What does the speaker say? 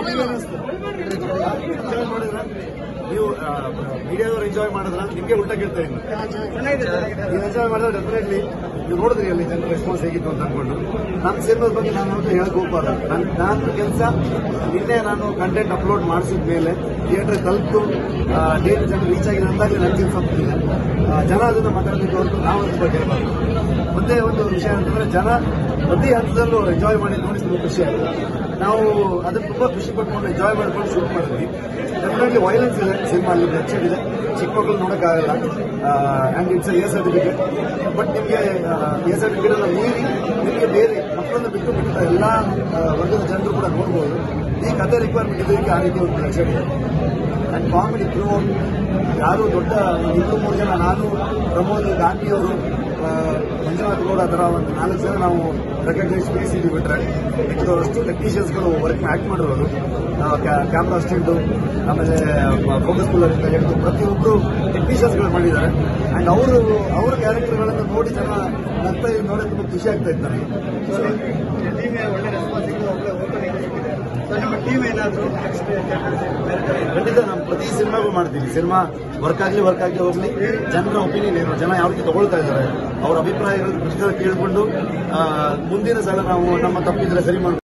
enjoy ಮಾಡಿದ್ರ ನೀವು ಮೀಡಿಯಾದವ್ರು enjoy ಮಾಡಿದ್ರ ನಿಮ್ಗೆ ಉಲ್ಟಾ ಕೇಳ್ತಾ ಇದ್ದೀನಿ ನೀವು ಎಂಜಾಯ್ ಮಾಡಿದ್ರೆ ಡೆಫಿನೆಟ್ಲಿ ನೀವು ನೋಡಿದ್ರಿ ಅಲ್ಲಿ ಜನರ ರೆಸ್ಪಾನ್ಸ್ ಹೇಗಿತ್ತು ಅಂತ ಅನ್ಕೊಂಡು ನನ್ನ ಸಿನಿಮಾದ ಬಗ್ಗೆ ನಾನು ನೋಡಿದ್ರೆ ಹೇಳಕ್ ಹೋಗ್ಬಾರ್ದು ನನ್ನ ನನ್ನ ಕೆಲಸ ನಿನ್ನೆ ನಾನು ಕಂಟೆಂಟ್ ಅಪ್ಲೋಡ್ ಮಾಡಿಸಿದ ಮೇಲೆ ಥಿಯೇಟರ್ ತಲುಪು ಡೇಟ್ ಜನ ರೀಚ್ ಆಗಿದೆ ಅಂದಾಗಲೇ ನನ್ನ ಕೆಲಸ ಮುಗಿದಿದೆ ಆ, ಜನ ಅದನ್ನ ಮಾತಾಡಬೇಕು ಹೊರತು ನಾವು ಅದ್ರ ಬಗ್ಗೆ ಹೇಳ್ಬಾರ್ದು ಮತ್ತೆ ಒಂದು ವಿಷಯ ಅಂತಂದ್ರೆ ಜನ ಪ್ರತಿ ಹಂತದಲ್ಲೂ ಎಂಜಾಯ್ ಮಾಡಿ ನೋಡಿ ತುಂಬಾ ಖುಷಿ ಆಗಿದೆ ನಾವು ಅದನ್ನ ತುಂಬಾ ಖುಷಿ ಪಟ್ಕೊಂಡು ಎಂಜಾಯ್ ಮಾಡ್ಕೊಂಡು ಶೂಟ್ ಮಾಡಿದ್ವಿ ಡೆಫಿನೆಟ್ಲಿ ವೈಲೆನ್ಸ್ ಇದೆ ಸಿನಿಮಾ ಅಲ್ಲಿ ಹೆಚ್ಚಿಗೆ ಇದೆ ಚಿಕ್ಕ ಮಕ್ಕಳು ನೋಡೋಕ್ಕಾಗಲ್ಲ and it's A certificate but ನಿಮಗೆ ಎ ಸರ್ಟಿಫಿಕೇಟ್ ಎಲ್ಲ ಮೀರಿ ನಿಮಗೆ ಬೇರೆ ಮಕ್ಕಳನ್ನ ಬಿಟ್ಟು ಬಿಟ್ಟ ಎಲ್ಲ ವರ್ಗದ ಜನರು ಕೂಡ ನೋಡ್ಬೋದು ಈ ಕತೆ ರಿಕ್ವೈರ್ಮೆಂಟ್ ಇದಕ್ಕೆ ಆ ರೀತಿ ಒಂದು ಲಕ್ಷಣ ಇದೆ ಆ್ಯಂಡ್ ಕಾಮಿಡಿ ಥ್ರೂ ಯಾರು ದೊಡ್ಡ ಇಬ್ಬರು ಮೂರು ಜನ ನಾನು ಪ್ರಮೋದ್ ಗಾಂಧಿಯವರು ಆ, ಮಂಜುನಾಥ್ ಗೌಡ ಅದರ ಒಂದು ನಾಲ್ಕು ಜನ ನಾವು ರೆಕಗ್ನೈಸ್ ಬೇಯಿಸಿದ್ವಿ ಬಿಟ್ರೆ ಮಿಕ್ಕಿದವರಷ್ಟು ಟೆಕ್ನಿಷಿಯನ್ಸ್ಗಳು ವರ್ಕ್ ಆಕ್ಟ್ ಮಾಡಿರೋರು ಕ್ಯಾಮ್ರಾ ಅಸಿಸ್ಟೆಂಟು ಆಮೇಲೆ ಫೋಕಸ್ ಕೂಲರ್ ಇಂದ ಹಿಡಿದು ಪ್ರತಿಯೊಬ್ಬರು ಟೆಕ್ನಿಷಿಯನ್ಸ್ಗಳು ಮಾಡಿದ್ದಾರೆ ಅಂಡ್ ಅವರು ಅವರ ಕ್ಯಾರೆಕ್ಟರ್ಗಳನ್ನು ನೋಡಿ ಜನ ನಗ್ತಾ ಇದ್ದು ನೋಡಿ ತುಂಬಾ ಖುಷಿ ಆಗ್ತಾ ಇದ್ದಾರೆ ಟೀಮ್ಗೆ ಒಳ್ಳೆ ರೆಸ್ಪಾನ್ಸ್ ಸಿಕ್ಕಿದೆ ಒಳ್ಳೆ ಓಪನಿಂಗ್ ಸಿಕ್ಕಿದೆ ಸೊ ನಿಮ್ಮ ಟೀಮ್ ಏನಾದರೂ ಖಂಡಿತ ನಾವು ಪ್ರತಿ ಸಿನಿಮಾಗೂ ಮಾಡ್ತೀವಿ ಸಿನಿಮಾ ವರ್ಕ್ ಆಗಲಿ ವರ್ಕ್ ಆಗಲಿ ಹೋಗ್ಲಿ ಜನರ ಒಪಿನಿಯನ್ ಏನು ಜನ ಯಾವ ರೀತಿ ತಗೊಳ್ತಾ ಇದ್ದಾರೆ ಅವರ ಅಭಿಪ್ರಾಯಗಳನ್ನು ಪ್ರಶ್ನೆ ಕೇಳಿಕೊಂಡು ಆ, ಮುಂದಿನ ಸಲ ನಾವು ನಮ್ಮ ತಪ್ಪಿದ್ರೆ ಸರಿ ಮಾಡ್ಕೊಂಡು